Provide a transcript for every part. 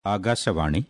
ആകാശവാണി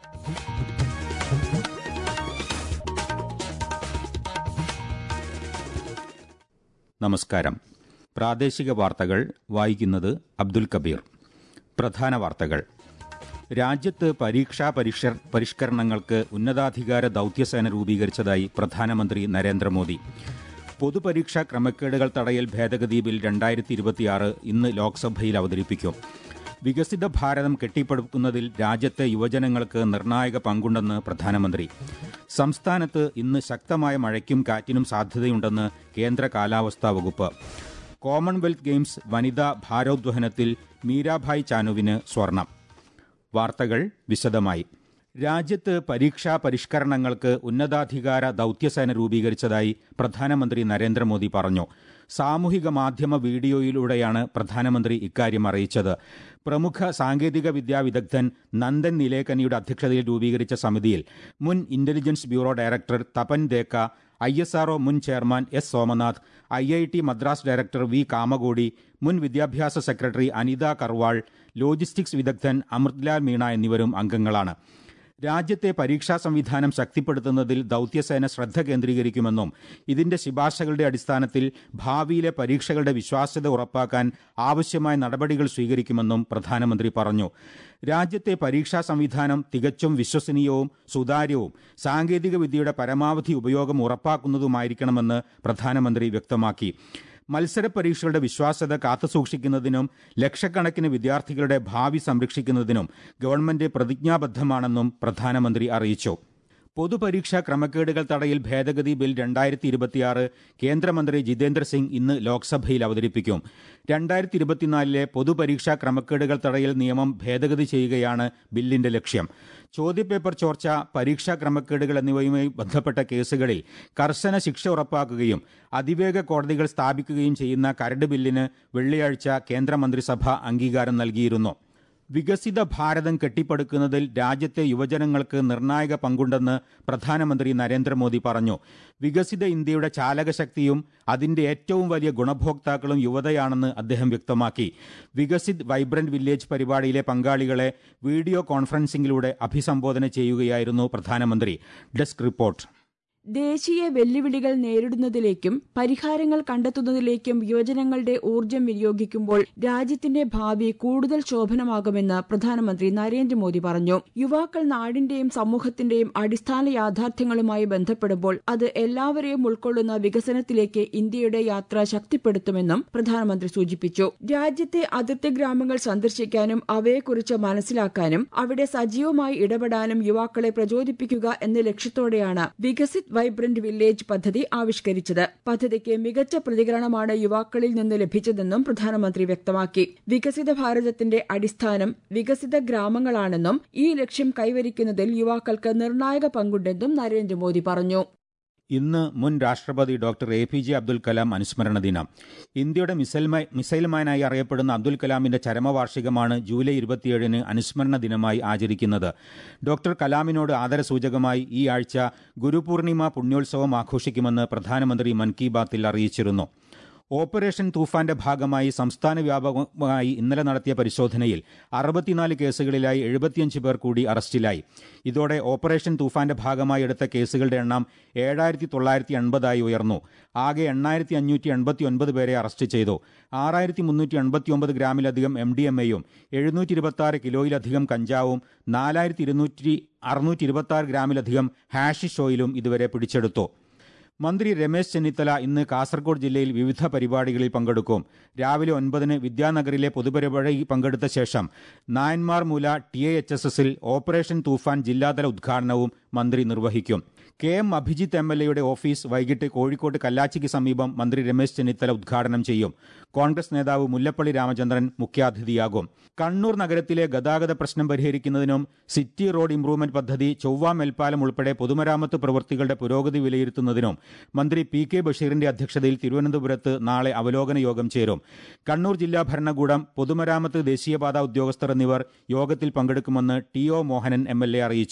നമസ്കാരം പ്രാദേശിക വാർത്തകൾ വായിക്കുന്നത് അബ്ദുൽ കബീർ പ്രധാന വാർത്തകൾ രാജ്യത്ത് പരീക്ഷാ പരിഷ്കർ പരിഷ്കരണങ്ങൾക്ക് ഉന്നതാധികാര ദൌത്യസേന രൂപീകരിച്ചതായി പ്രധാനമന്ത്രി നരേന്ദ്രമോദി പൊതുപരീക്ഷാ ക്രമക്കേടുകൾ തടയൽ ഭേദഗതി ബിൽ രണ്ടായിരത്തി ഇരുപത്തിയാറ് ഇന്ന് ലോക്സഭയിൽ അവതരിപ്പിക്കും വികസിത ഭാരതം കെട്ടിപ്പടുക്കുന്നതിൽ രാജ്യത്തെ യുവജനങ്ങൾക്ക് നിർണായക പങ്കുണ്ടെന്ന് പ്രധാനമന്ത്രി സംസ്ഥാനത്ത് ഇന്ന് ശക്തമായ മഴയ്ക്കും കാറ്റിനും സാധ്യതയുണ്ടെന്ന് കേന്ദ്ര കാലാവസ്ഥാ വകുപ്പ് കോമൺവെൽത്ത് ഗെയിംസ് വനിതാ ഭാരോദ്വഹനത്തിൽ മീരാഭായ് ചാനുവിന് സ്വർണം വാർത്തകൾ വിശദമായി രാജ്യത്ത് പരീക്ഷാ പരിഷ്കരണങ്ങൾക്ക് ഉന്നതാധികാര ദൌത്യസേന രൂപീകരിച്ചതായി പ്രധാനമന്ത്രി നരേന്ദ്രമോദി പറഞ്ഞു സാമൂഹിക മാധ്യമ വീഡിയോയിലൂടെയാണ് പ്രധാനമന്ത്രി ഇക്കാര്യം അറിയിച്ചത് പ്രമുഖ സാങ്കേതിക വിദ്യാ വിദഗ്ധൻ നന്ദൻ നിലേക്കനിയുടെ അധ്യക്ഷതയിൽ രൂപീകരിച്ച സമിതിയിൽ മുൻ intelligence bureau director Tapan Deka I S R O മുൻ chairman S Somanath I I T Madras director V Kamakoti മുൻ വിദ്യാഭ്യാസ സെക്രട്ടറി അനിത കർവാൾ ലോജിസ്റ്റിക്സ് വിദഗ്ധൻ അമൃത്ലാൽ മീണ എന്നിവരും അംഗങ്ങളാണ് രാജ്യത്തെ പരീക്ഷാ സംവിധാനം ശക്തിപ്പെടുത്തുന്നതിൽ ദൌത്യസേന ശ്രദ്ധ കേന്ദ്രീകരിക്കുമെന്നും ഇതിന്റെ ശുപാർശകളുടെ അടിസ്ഥാനത്തിൽ ഭാവിയിലെ പരീക്ഷകളുടെ വിശ്വാസ്യത ഉറപ്പാക്കാൻ ആവശ്യമായ നടപടികൾ സ്വീകരിക്കുമെന്നും പ്രധാനമന്ത്രി പറഞ്ഞു രാജ്യത്തെ പരീക്ഷാ സംവിധാനം തികച്ചും വിശ്വസനീയവും സുതാര്യവും സാങ്കേതിക വിദ്യയുടെ പരമാവധി ഉപയോഗം ഉറപ്പാക്കുന്നതുമായിരിക്കണമെന്ന് പ്രധാനമന്ത്രി വ്യക്തമാക്കി മത്സര പരീക്ഷകളുടെ വിശ്വാസ്യത കാത്തുസൂക്ഷിക്കുന്നതിനും ലക്ഷക്കണക്കിന് വിദ്യാർത്ഥികളുടെ ഭാവി സംരക്ഷിക്കുന്നതിനും ഗവൺമെന്റ് പ്രതിജ്ഞാബദ്ധമാണെന്നും പ്രധാനമന്ത്രി അറിയിച്ചു പൊതുപരീക്ഷാ ക്രമക്കേടുകൾ തടയൽ ഭേദഗതി ബിൽ രണ്ടായിരത്തി ഇരുപത്തിയാറ് കേന്ദ്രമന്ത്രി ജിതേന്ദ്ര സിംഗ് ഇന്ന് ലോക്സഭയിൽ അവതരിപ്പിക്കും രണ്ടായിരത്തി ഇരുപത്തിനാലിലെ പൊതുപരീക്ഷാ ക്രമക്കേടുകൾ തടയൽ നിയമം ഭേദഗതി ചെയ്യുകയാണ് ബില്ലിന്റെ ലക്ഷ്യം ചോദ്യപേപ്പർ ചോർച്ച പരീക്ഷാ ക്രമക്കേടുകൾ എന്നിവയുമായി ബന്ധപ്പെട്ട കേസുകളിൽ കർശന ശിക്ഷ ഉറപ്പാക്കുകയും അതിവേഗ കോടതികൾ സ്ഥാപിക്കുകയും ചെയ്യുന്ന കരട് ബില്ലിന് വെള്ളിയാഴ്ച കേന്ദ്രമന്ത്രിസഭ അംഗീകാരം നൽകിയിരുന്നു വികസിത ഭാരതം കെട്ടിപ്പടുക്കുന്നതിൽ രാജ്യത്തെ യുവജനങ്ങൾക്ക് നിർണായക പങ്കുണ്ടെന്ന് പ്രധാനമന്ത്രി നരേന്ദ്രമോദി പറഞ്ഞു വികസിത ഇന്ത്യയുടെ ചാലകശക്തിയും അതിന്റെ ഏറ്റവും വലിയ ഗുണഭോക്താക്കളും യുവതയാണെന്ന് അദ്ദേഹം വ്യക്തമാക്കി വികസിത് വൈബ്രന്റ് വില്ലേജ് പരിപാടിയിലെ പങ്കാളികളെ വീഡിയോ കോൺഫറൻസിംഗിലൂടെ അഭിസംബോധന ചെയ്യുകയായിരുന്നു പ്രധാനമന്ത്രി ഡെസ്ക് റിപ്പോർട്ട് ദേശീയ വെല്ലുവിളികൾ നേരിടുന്നതിലേക്കും പരിഹാരങ്ങൾ കണ്ടെത്തുന്നതിലേക്കും യുവജനങ്ങളുടെ ഊർജ്ജം വിനിയോഗിക്കുമ്പോൾ രാജ്യത്തിന്റെ ഭാവി കൂടുതൽ ശോഭനമാകുമെന്ന് പ്രധാനമന്ത്രി നരേന്ദ്രമോദി പറഞ്ഞു യുവാക്കൾ നാടിന്റെയും സമൂഹത്തിന്റെയും അടിസ്ഥാന യാഥാർത്ഥ്യങ്ങളുമായി ബന്ധപ്പെടുമ്പോൾ അത് എല്ലാവരെയും ഉൾക്കൊള്ളുന്ന വികസനത്തിലേക്ക് ഇന്ത്യയുടെ യാത്ര ശക്തിപ്പെടുത്തുമെന്നും പ്രധാനമന്ത്രി സൂചിപ്പിച്ചു രാജ്യത്തെ അതിർത്തി ഗ്രാമങ്ങൾ സന്ദർശിക്കാനും അവയെക്കുറിച്ച് മനസ്സിലാക്കാനും അവിടെ സജീവമായി ഇടപെടാനും യുവാക്കളെ പ്രചോദിപ്പിക്കുക എന്ന ലക്ഷ്യത്തോടെയാണ് വികസിത് വൈബ്രന്റ് വില്ലേജ് പദ്ധതി ആവിഷ്കരിച്ചത് പദ്ധതിക്ക് മികച്ച പ്രതികരണമാണ് യുവാക്കളിൽ നിന്ന് ലഭിച്ചതെന്നും പ്രധാനമന്ത്രി വ്യക്തമാക്കി വികസിത ഭാരതത്തിന്റെ അടിസ്ഥാനം വികസിത ഗ്രാമങ്ങളാണെന്നും ഈ ലക്ഷ്യം കൈവരിക്കുന്നതിൽ യുവാക്കൾക്ക് നിർണായക പങ്കുണ്ടെന്നും നരേന്ദ്രമോദി പറഞ്ഞു ഇന്ന് മുൻ രാഷ്ട്രപതി doctor A P J Abdul Kalam അനുസ്മരണ ദിനം ഇന്ത്യയുടെ മിസൈൽ മിസൈൽ മാനായി അറിയപ്പെടുന്ന അബ്ദുൽ കലാമിന്റെ ചരമവാർഷികമാണ് ജൂലൈ ഇരുപത്തിയേഴിന് അനുസ്മരണ ദിനമായി ആചരിക്കുന്നത് ഡോക്ടർ കലാമിനോട് ആദരസൂചകമായി ഈ ആഴ്ച ഗുരുപൂർണിമ പുണ്യോത്സവം ആഘോഷിക്കുമെന്ന് പ്രധാനമന്ത്രി മൻ കി ബാത്തിൽ അറിയിച്ചിരുന്നു ഓപ്പറേഷൻ തൂഫാന്റെ ഭാഗമായി സംസ്ഥാന വ്യാപകമായി ഇന്നലെ നടത്തിയ പരിശോധനയിൽ അറുപത്തിനാല് കേസുകളിലായി എഴുപത്തിയഞ്ച് പേർ കൂടി അറസ്റ്റിലായി ഇതോടെ ഓപ്പറേഷൻ തൂഫാന്റെ ഭാഗമായി എടുത്ത കേസുകളുടെ എണ്ണം ഏഴായിരത്തി തൊള്ളായിരത്തി എൺപതായി ഉയർന്നു ആകെ എണ്ണായിരത്തി അഞ്ഞൂറ്റി എൺപത്തി ഒൻപത് പേരെ അറസ്റ്റ് ചെയ്തു ആറായിരത്തി മുന്നൂറ്റി എൺപത്തി ഒമ്പത് ഗ്രാമിലധികം എം ഡി എം എയും എഴുന്നൂറ്റി ഇരുപത്തി ആറ് കിലോയിലധികം കഞ്ചാവും നാലായിരത്തി ഇരുന്നൂറ്റി അറുന്നൂറ്റി ഇരുപത്തി ആറ് ഗ്രാമിലധികം ഹാഷിഷ് ഓയിലും ഇതുവരെ പിടിച്ചെടുത്തു മന്ത്രി രമേശ് ചെന്നിത്തല ഇന്ന് കാസർഗോഡ് ജില്ലയിൽ വിവിധ പരിപാടികളിൽ പങ്കെടുക്കും രാവിലെ ഒൻപതിന് വിദ്യാനഗറിലെ പൊതുപരിപാടിയിൽ പങ്കെടുത്ത ശേഷം നായന്മാർ മൂല ടി എ എച്ച് എസ് എസിൽ ഓപ്പറേഷൻ തൂഫാൻ ജില്ലാതല ഉദ്ഘാടനവും മന്ത്രി നിർവഹിക്കും K M Abhijith M L എയുടെ ഓഫീസ് വൈകിട്ട് കോഴിക്കോട് കല്ലാച്ചിക്ക് സമീപം മന്ത്രി രമേശ് ചെന്നിത്തല ഉദ്ഘാടനം ചെയ്യും കോൺഗ്രസ് നേതാവ് മുല്ലപ്പള്ളി രാമചന്ദ്രൻ മുഖ്യാതിഥിയാകും കണ്ണൂർ നഗരത്തിലെ ഗതാഗത പ്രശ്നം പരിഹരിക്കുന്നതിനും സിറ്റി റോഡ് ഇംപ്രൂവ്മെന്റ് പദ്ധതി ചൊവ്വ മേൽപ്പാലം ഉൾപ്പെടെ പൊതുമരാമത്ത് പ്രവൃത്തികളുടെ പുരോഗതി വിലയിരുത്തുന്നതിനും മന്ത്രി പി കെ ബഷീറിന്റെ അധ്യക്ഷതയിൽ തിരുവനന്തപുരത്ത് നാളെ അവലോകന യോഗം ചേരും കണ്ണൂർ ജില്ലാ ഭരണകൂടം പൊതുമരാമത്ത് ദേശീയപാത ഉദ്യോഗസ്ഥർ എന്നിവർ യോഗത്തിൽ പങ്കെടുക്കുമെന്ന് T O Mohanan M L A അറിയിച്ചു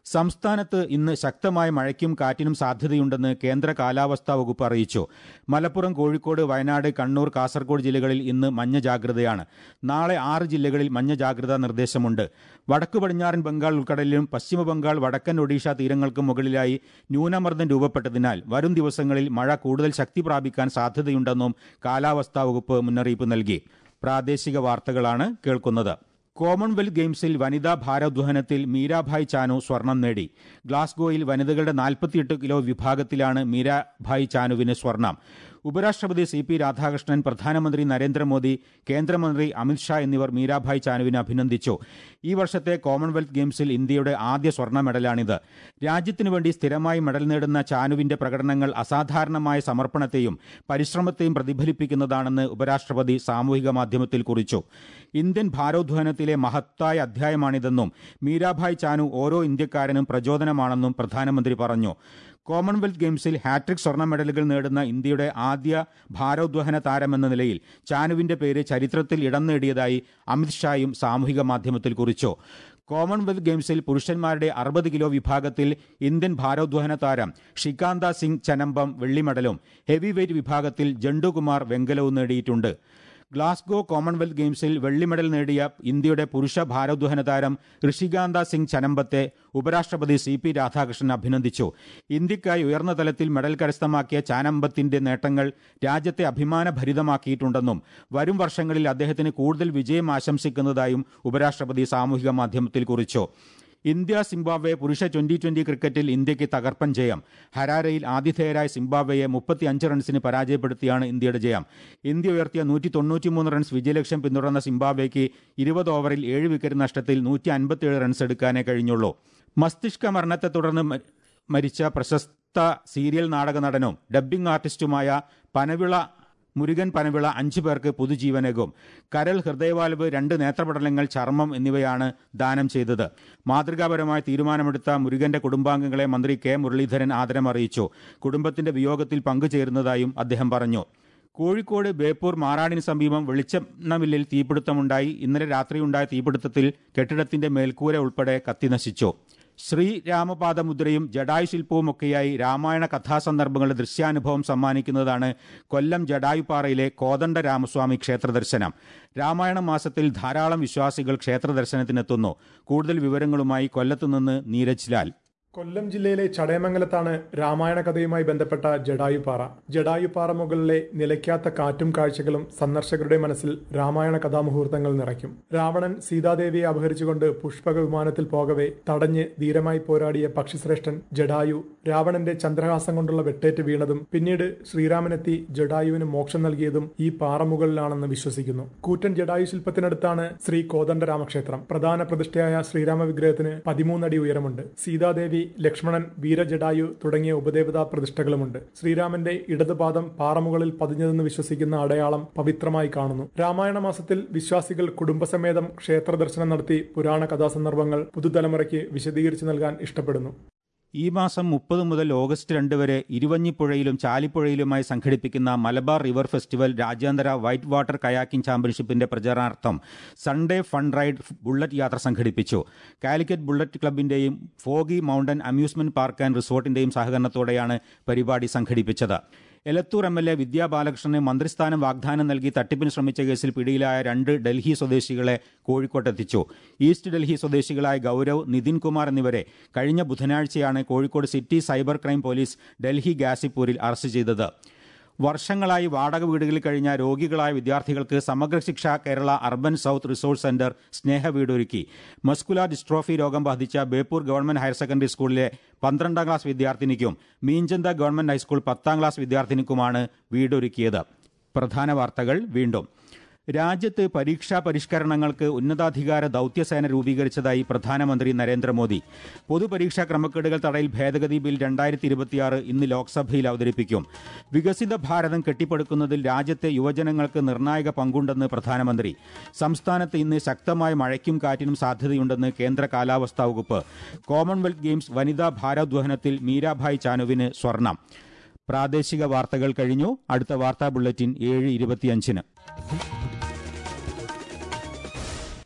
സംസ്ഥാനത്ത് ഇന്ന് ശക്തമായ മഴയ്ക്കും കാറ്റിനും സാധ്യതയുണ്ടെന്ന് കേന്ദ്ര കാലാവസ്ഥാ വകുപ്പ് അറിയിച്ചു മലപ്പുറം കോഴിക്കോട് വയനാട് കണ്ണൂർ കാസർഗോഡ് ജില്ലകളിൽ ഇന്ന് മഞ്ഞ ജാഗ്രതയാണ് നാളെ ആറ് ജില്ലകളിൽ മഞ്ഞ ജാഗ്രതാ നിർദ്ദേശമുണ്ട് വടക്കു പടിഞ്ഞാറൻ ബംഗാൾ ഉൾക്കടലിലും പശ്ചിമ ബംഗാൾ വടക്കൻ ഒഡീഷ തീരങ്ങൾക്കും മുകളിലായി ന്യൂനമർദ്ദം രൂപപ്പെട്ടതിനാൽ വരും ദിവസങ്ങളിൽ മഴ കൂടുതൽ ശക്തി പ്രാപിക്കാൻ സാധ്യതയുണ്ടെന്നും കാലാവസ്ഥാ വകുപ്പ് മുന്നറിയിപ്പ് നൽകി പ്രാദേശിക വാർത്തകളാണ് കേൾക്കുന്നത് കോമൺവെൽത്ത് ഗെയിംസിൽ വനിതാ ഭാരോദ്വഹനത്തിൽ മീരാഭായ് ചാനു സ്വർണം നേടി ഗ്ലാസ്ഗോയിൽ വനിതകളുടെ നാൽപ്പത്തിയെട്ട് കിലോ വിഭാഗത്തിലാണ് മീരാഭായ് ചാനുവിന് സ്വർണം ഉപരാഷ്ട്രപതി സി പി രാധാകൃഷ്ണൻ പ്രധാനമന്ത്രി നരേന്ദ്രമോദി കേന്ദ്രമന്ത്രി അമിത്ഷാ എന്നിവർ മീരാഭായ് ചാനുവിനെ അഭിനന്ദിച്ചു ഈ വർഷത്തെ കോമൺവെൽത്ത് ഗെയിംസിൽ ഇന്ത്യയുടെ ആദ്യ സ്വർണ്ണ മെഡലാണിത് രാജ്യത്തിനു വേണ്ടി സ്ഥിരമായി മെഡൽ നേടുന്ന ചാനുവിന്റെ പ്രകടനങ്ങൾ അസാധാരണമായ സമർപ്പണത്തെയും പരിശ്രമത്തെയും പ്രതിഫലിപ്പിക്കുന്നതാണെന്ന് ഉപരാഷ്ട്രപതി സാമൂഹിക മാധ്യമത്തിൽ കുറിച്ചു ഇന്ത്യൻ ഭാരോദ്വഹനത്തിലെ മഹത്തായ അധ്യായമാണിതെന്നും മീരാഭായ് ചാനു ഓരോ ഇന്ത്യക്കാരനും പ്രചോദനമാണെന്നും പ്രധാനമന്ത്രി പറഞ്ഞു കോമൺവെൽത്ത് ഗെയിംസിൽ ഹാട്രിക് സ്വർണ്ണ മെഡലുകൾ നേടുന്ന ഇന്ത്യയുടെ ആദ്യ ഭാരോദ്വഹന താരമെന്ന നിലയിൽ ചാനുവിന്റെ പേര് ചരിത്രത്തിൽ ഇടം നേടിയതായി അമിത്ഷായും സാമൂഹിക മാധ്യമത്തിൽ കുറിച്ചു കോമൺവെൽത്ത് ഗെയിംസിൽ പുരുഷന്മാരുടെ അറുപത് കിലോ വിഭാഗത്തിൽ ഇന്ത്യൻ ഭാരോദ്വഹന താരം ഷികാന്ത സിംഗ് ചനമ്പം വെള്ളി മെഡലും ഹെവി വെയ്റ്റ് വിഭാഗത്തിൽ ജണ്ടുകുമാർ വെങ്കലവും നേടിയിട്ടുണ്ട് ഗ്ലാസ്ഗോ കോമൺവെൽത്ത് ഗെയിംസിൽ വെള്ളി മെഡൽ നേടിയ ഇന്ത്യയുടെ പുരുഷ ഭാരോദ്വഹന താരം ഋഷികാന്ത സിംഗ് ചനമ്പത്തെ ഉപരാഷ്ട്രപതി സി പി രാധാകൃഷ്ണൻ അഭിനന്ദിച്ചു ഇന്ത്യക്കായി ഉയർന്ന തലത്തിൽ മെഡൽ കരസ്ഥമാക്കിയ ചാനമ്പത്തിന്റെ നേട്ടങ്ങൾ രാജ്യത്തെ അഭിമാനഭരിതമാക്കിയിട്ടുണ്ടെന്നും വരും വർഷങ്ങളിൽ അദ്ദേഹത്തിന് കൂടുതൽ വിജയം ആശംസിക്കുന്നതായും ഉപരാഷ്ട്രപതി സാമൂഹിക മാധ്യമത്തിൽ കുറിച്ചു ഇന്ത്യ സിംബാബ്വെ പുരുഷ ട്വന്റി ട്വന്റി ക്രിക്കറ്റിൽ ഇന്ത്യയ്ക്ക് തകർപ്പൻ ജയം ഹരാരയിൽ ആതിഥേയരായ സിംബാബ്വെയെ മുപ്പത്തിയഞ്ച് റൺസിന് പരാജയപ്പെടുത്തിയാണ് ഇന്ത്യയുടെ ജയം ഇന്ത്യ ഉയർത്തിയ നൂറ്റി തൊണ്ണൂറ്റിമൂന്ന് റൺസ് വിജയലക്ഷ്യം പിന്തുടർന്ന സിംബാബ്വെയ്ക്ക് ഇരുപത് ഓവറിൽ ഏഴ് വിക്കറ്റ് നഷ്ടത്തിൽ നൂറ്റി അൻപത്തിയേഴ് റൺസ് എടുക്കാനേ കഴിഞ്ഞുള്ളൂ മസ്തിഷ്ക മരണത്തെ തുടർന്ന് മരിച്ച പ്രശസ്ത സീരിയൽ നാടക നടനും ഡബ്ബിംഗ് ആർട്ടിസ്റ്റുമായ പനവിള മുരുകൻ പനവിള അഞ്ചു പേർക്ക് പുതുജീവനേകും കരൾ ഹൃദയവാൽവ് രണ്ട് നേത്രപടലങ്ങൾ ചർമ്മം എന്നിവയാണ് ദാനം ചെയ്തത് മാതൃകാപരമായ തീരുമാനമെടുത്ത മുരുകന്റെ കുടുംബാംഗങ്ങളെ മന്ത്രി കെ മുരളീധരൻ ആദരം അറിയിച്ചു കുടുംബത്തിന്റെ വിയോഗത്തിൽ പങ്കുചേരുന്നതായും അദ്ദേഹം പറഞ്ഞു കോഴിക്കോട് ബേപ്പൂർ മാറാടിന് സമീപം വെളിച്ചെണ്ണമില്ലിൽ തീപിടുത്തമുണ്ടായി ഇന്നലെ രാത്രിയുണ്ടായ തീപിടുത്തത്തിൽ കെട്ടിടത്തിന്റെ മേൽക്കൂര ഉൾപ്പെടെ കത്തിനശിച്ചു ശ്രീരാമപാദമുദ്രയും ജഡായു ശില്പവും ഒക്കെയായി രാമായണ കഥാസന്ദർഭങ്ങളുടെ ദൃശ്യാനുഭവം സമ്മാനിക്കുന്നതാണ് കൊല്ലം ജഡായുപാറയിലെ കോദണ്ഡ രാമസ്വാമി ക്ഷേത്ര ദർശനം രാമായണ മാസത്തിൽ ധാരാളം വിശ്വാസികൾ ക്ഷേത്ര ദർശനത്തിനെത്തുന്നു കൂടുതൽ വിവരങ്ങളുമായി കൊല്ലത്തുനിന്ന് നീരജ് ലാൽ കൊല്ലം ജില്ലയിലെ ചടയമംഗലത്താണ് രാമായണ കഥയുമായി ബന്ധപ്പെട്ട ജഡായുപാറ ജഡായുപാറ മുകളിലെ നിലയ്ക്കാത്ത കാറ്റും കാഴ്ചകളും സന്ദർശകരുടെ മനസ്സിൽ രാമായണ കഥാമുഹൂർത്തങ്ങൾ നിറയ്ക്കും രാവണൻ സീതാദേവിയെ അപഹരിച്ചുകൊണ്ട് പുഷ്പക വിമാനത്തിൽ പോകവെ തടഞ്ഞ് ധീരമായി പോരാടിയ പക്ഷിശ്രേഷ്ഠൻ ജഡായു രാവണന്റെ ചന്ദ്രഹാസം കൊണ്ടുള്ള വെട്ടേറ്റ് വീണതും പിന്നീട് ശ്രീരാമനെത്തി ജഡായുവിന് മോക്ഷം നൽകിയതും ഈ പാറമുകളിലാണെന്ന് വിശ്വസിക്കുന്നു കൂറ്റൻ ജഡായു ശില്പത്തിനടുത്താണ് ശ്രീ കോദണ്ഡ രാമക്ഷേത്രം പ്രധാന പ്രതിഷ്ഠയായ ശ്രീരാമ വിഗ്രഹത്തിന് പതിമൂന്നടി ഉയരമുണ്ട് സീതാദേവി ലക്ഷ്മണൻ വീരജഡായു തുടങ്ങിയ ഉപദേവതാ പ്രതിഷ്ഠകളുമുണ്ട് ശ്രീരാമന്റെ ഇടതുപാദം പാറമുകളിൽ പതിഞ്ഞതെന്ന് വിശ്വസിക്കുന്ന അടയാളം പവിത്രമായി കാണുന്നു രാമായണ മാസത്തിൽ വിശ്വാസികൾ കുടുംബസമേതം ക്ഷേത്ര ദർശനം നടത്തി പുരാണ കഥാസന്ദർഭങ്ങൾ പുതുതലമുറയ്ക്ക് വിശദീകരിച്ചു നൽകാൻ ഇഷ്ടപ്പെടുന്നു ഈ മാസം മുപ്പത് മുതൽ ഓഗസ്റ്റ് രണ്ട് വരെ ഇരുവഞ്ഞിപ്പുഴയിലും ചാലിപ്പുഴയിലുമായി സംഘടിപ്പിക്കുന്ന മലബാർ റിവർ ഫെസ്റ്റിവൽ രാജ്യാന്തര വൈറ്റ് വാട്ടർ കയാക്കിംഗ് ചാമ്പ്യൻഷിപ്പിന്റെ പ്രചരണാർത്ഥം സൺഡേ ഫൺ റൈഡ് ബുള്ളറ്റ് യാത്ര സംഘടിപ്പിച്ചു കാലിക്കറ്റ് ബുള്ളറ്റ് ക്ലബിന്റെയും foggy mountain amusement park and റിസോർട്ടിന്റെയും സഹകരണത്തോടെയാണ് പരിപാടി സംഘടിപ്പിച്ചത് Elathur M L A Vidya ബാലകൃഷ്ണന് മന്ത്രിസ്ഥാനം വാഗ്ദാനം നൽകി തട്ടിപ്പിന് ശ്രമിച്ച കേസിൽ പിടിയിലായ രണ്ട് ഡൽഹി സ്വദേശികളെ കോഴിക്കോട്ടെത്തിച്ചു ഈസ്റ്റ് ഡൽഹി സ്വദേശികളായ ഗൌരവ് നിതിൻ കുമാർ എന്നിവരെ കഴിഞ്ഞ ബുധനാഴ്ചയാണ് Kozhikode city cyber crime police Delhi ഗാസിപ്പൂരിൽ അറസ്റ്റ് ചെയ്തത് വർഷങ്ങളായി വാടക വീടുകളിൽ കഴിഞ്ഞ രോഗികളായ വിദ്യാർത്ഥികൾക്ക് സമഗ്ര ശിക്ഷ Kerala urban south resource centre സ്നേഹ വീടൊരുക്കി മസ്കുലാർ ഡിസ്ട്രോഫി രോഗം ബാധിച്ച ബേപ്പൂർ ഗവൺമെന്റ് ഹയർ സെക്കൻഡറി സ്കൂളിലെ പന്ത്രണ്ടാം ക്ലാസ് വിദ്യാർത്ഥിനിക്കും മീഞ്ചന്ത ഗവൺമെന്റ് ഹൈസ്കൂൾ പത്താം ക്ലാസ് വിദ്യാർത്ഥിനിക്കുമാണ് വീടൊരുക്കിയത് പ്രധാന വാർത്തകൾ വീണ്ടും രാജ്യത്ത് പരീക്ഷാ പരിഷ്കരണങ്ങൾക്ക് ഉന്നതാധികാര ദൌത്യസേന രൂപീകരിച്ചതായി പ്രധാനമന്ത്രി നരേന്ദ്രമോദി പൊതുപരീക്ഷാ ക്രമക്കേടുകൾ തടയൽ ഭേദഗതി ബിൽ രണ്ടായിരത്തി ഇരുപത്തിയാറ് ഇന്ന് ലോക്സഭയിൽ അവതരിപ്പിക്കും വികസിത ഭാരതം കെട്ടിപ്പടുക്കുന്നതിൽ രാജ്യത്തെ യുവജനങ്ങൾക്ക് നിർണായക പങ്കുണ്ടെന്ന് പ്രധാനമന്ത്രി സംസ്ഥാനത്ത് ഇന്ന് ശക്തമായ മഴയ്ക്കും കാറ്റിനും സാധ്യതയുണ്ടെന്ന് കേന്ദ്ര കാലാവസ്ഥാ വകുപ്പ് കോമൺവെൽത്ത് ഗെയിംസ് വനിതാ ഭാരോദ്വഹനത്തിൽ മീരാഭായ് ചാനുവിന് സ്വർണം പ്രാദേശിക വാർത്തകൾ കഴിഞ്ഞു അടുത്ത വാർത്താ ബുള്ളറ്റിൻ ഏഴ് ഇരുപത്തിയഞ്ചിന്